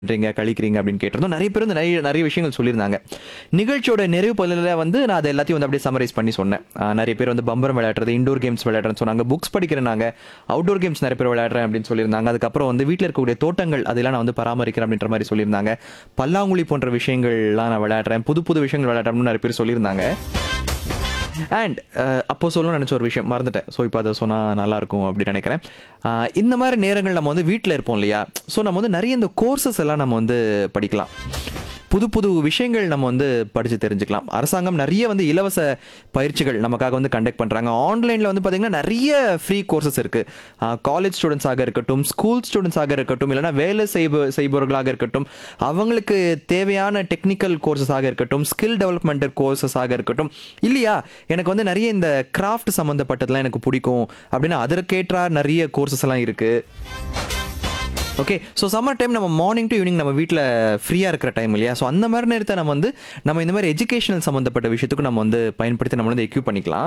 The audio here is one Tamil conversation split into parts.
பண்றீங்க கழிக்கிறீங்க அப்படின்னு கேட்டிருந்தோம் நிறைய பேர் வந்து நிறைய நிறைய விஷயங்கள் சொல்லியிருந்தாங்க நிகழ்ச்சியோட நிறைவு பகுதியில் வந்து நான் அதை எல்லாத்தையும் வந்து அப்படியே சமரைஸ் பண்ணி சொன்னேன் ஆஹ் நிறைய பேர் வந்து பம்பரம் விளையாடுறது இண்டோர் கேம்ஸ் விளையாடுறேன்னு சொன்னாங்க புக்ஸ் படிக்கிறேனாங்க அவுட்டோர் கேம்ஸ் நிறைய பேர் விளையாடுறேன் அப்படின்னு சொல்லியிருந்தாங்க அதுக்கப்புறம் வந்து வீட்டில் இருக்கக்கூடிய தோட்டங்கள் அதெல்லாம் நான் வந்து பராமரிக்கிறேன் அப்படின்ற மாதிரி சொல்லியிருந்தாங்க பல்லாங்குழி போன்ற விஷயங்கள்லாம் நான் விளையாடுறேன் புது புது விஷயங்கள் விளையாடுறேன்னு நிறைய பேர் சொல்லியிருந்தாங்க அண்ட் அப்போ சொல்லணும்னு நினச்ச ஒரு விஷயம் மறந்துட்டேன் ஸோ இப்போ அதை சொன்னால் நல்லாயிருக்கும் அப்படின்னு நினைக்கிறேன் அஹ், இந்த மாதிரி நேரங்கள் நம்ம வந்து வீட்டில் இருப்போம் இல்லையா ஸோ நம்ம வந்து நிறைய இந்த கோர்சஸ் எல்லாம் நம்ம வந்து படிக்கலாம் புது புது விஷயங்கள் நம்ம வந்து படித்து தெரிஞ்சுக்கலாம் அரசாங்கம் நிறைய வந்து இலவச பயிற்சிகள் நமக்காக வந்து கண்டக்ட் பண்ணுறாங்க ஆன்லைனில் வந்து பார்த்திங்கன்னா நிறைய ஃப்ரீ கோர்சஸ் இருக்குது காலேஜ் ஸ்டூடெண்ட்ஸாக இருக்கட்டும் ஸ்கூல் ஸ்டூடெண்ட்ஸாக இருக்கட்டும் இல்லைனா வேலை செய்ப செய்பவர்களாக இருக்கட்டும் அவங்களுக்கு தேவையான டெக்னிக்கல் கோர்சஸாக இருக்கட்டும் ஸ்கில் டெவலப்மெண்ட் கோர்சஸாக இருக்கட்டும் இல்லையா எனக்கு வந்து நிறைய இந்த கிராஃப்ட் சம்மந்தப்பட்டதெல்லாம் எனக்கு பிடிக்கும் அப்படின்னா அதற்கேற்ற நிறைய கோர்சஸ் எல்லாம் இருக்குது ஓகே ஸோ சம்மர் டைம் நம்ம மார்னிங் டு ஈவினிங் நம்ம வீட்டில் ஃப்ரீயாக இருக்கிற டைம் இல்லையா ஸோ அந்த மாதிரி நேரத்தை நம்ம வந்து நம்ம இந்த மாதிரி எஜுகேஷனல் சம்மந்தப்பட்ட விஷயத்துக்கு நம்ம வந்து பயன்படுத்தி நம்ம வந்து எக்யூப் பண்ணிக்கலாம்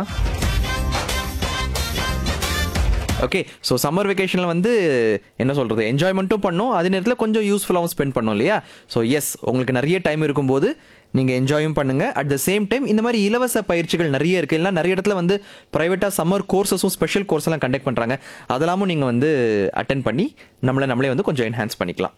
ஓகே ஸோ சம்மர் வெக்கேஷனில் வந்து என்ன சொல்கிறது என்ஜாய்மெண்ட்டும் பண்ணோம் அதே நேரத்தில் கொஞ்சம் யூஸ்ஃபுல்லாகவும் ஸ்பெண்ட் பண்ணோம் இல்லையா ஸோ எஸ் உங்களுக்கு நிறைய டைம் இருக்கும்போது நீங்கள் என்ஜாயும் பண்ணுங்கள் அட் த சேம் டைம் இந்த மாதிரி இலவச பயிற்சிகள் நிறைய இருக்குது இல்லைனா நிறைய இடத்துல வந்து ப்ரைவேட்டாக சம்மர் கோர்சஸும் ஸ்பெஷல் கோர்ஸ் எல்லாம் கண்டக்ட் பண்ணுறாங்க அதெல்லாமும் நீங்கள் வந்து அட்டன் பண்ணி நம்மளை நம்மளே வந்து கொஞ்சம் என்ஹான்ஸ் பண்ணிக்கலாம்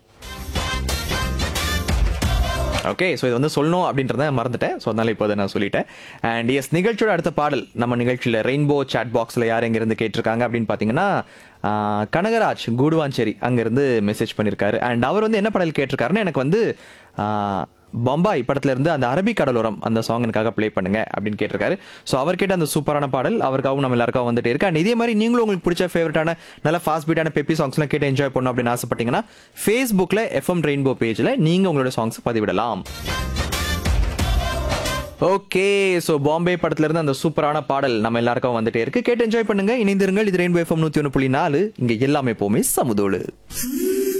ஓகே ஸோ இது வந்து சொல்லணும் அப்படின்றத மறந்துட்டேன் ஸோ அதனால இப்போ அதை நான் சொல்லிட்டேன் அண்ட் எஸ் நிகழ்ச்சியோட அடுத்த பாடல் நம்ம நிகழ்ச்சியில் ரெயின்போ சாட் பாக்ஸில் யார் எங்கேருந்து கேட்டிருக்காங்க அப்படின்னு பார்த்தீங்கன்னா ஆஹ், கனகராஜ் கூடுவாஞ்சேரி அங்கேருந்து மெசேஜ் பண்ணியிருக்காரு அண்ட் அவர் வந்து என்ன பாடல் கேட்டிருக்காருன்னு எனக்கு வந்து ஆஹ், பம்பாய் படத்துல இருந்து அந்த அரபிக் கடலோரம் அந்த சாங் எனக்காக ப்ளே பண்ணுங்க அப்படின்னு கேட்டிருக்காரு ஸோ அவர் கேட்ட அந்த சூப்பரான பாடல் அவருக்காகவும் நம்ம எல்லாருக்காகவும் வந்துட்டு இருக்கு அண்ட் இதே மாதிரி நீங்களும் உங்களுக்கு பிடிச்ச ஃபேவரட்டான நல்ல ஃபாஸ்ட் பீட்டான பெப்பி சாங்ஸ்லாம் கேட்டு என்ஜாய் பண்ணணும் அப்படின்னு ஆசைப்பட்டீங்கன்னா ஃபேஸ்புக்கில் எஃப்எம் ரெயின்போ பேஜில் நீங்கள் உங்களோட சாங்ஸ் பதிவிடலாம் ஓகே ஸோ பாம்பே படத்துல இருந்து அந்த சூப்பரான பாடல் நம்ம எல்லாருக்கும் வந்துட்டே இருக்கு கேட்டு என்ஜாய் பண்ணுங்க இணைந்திருங்கள் இது ரெயின்போ எஃப்எம் நூற்றி ஒன்று புள்ளி நாலு இங்கே எல்லாமே எப்போவுமே சமுதோடு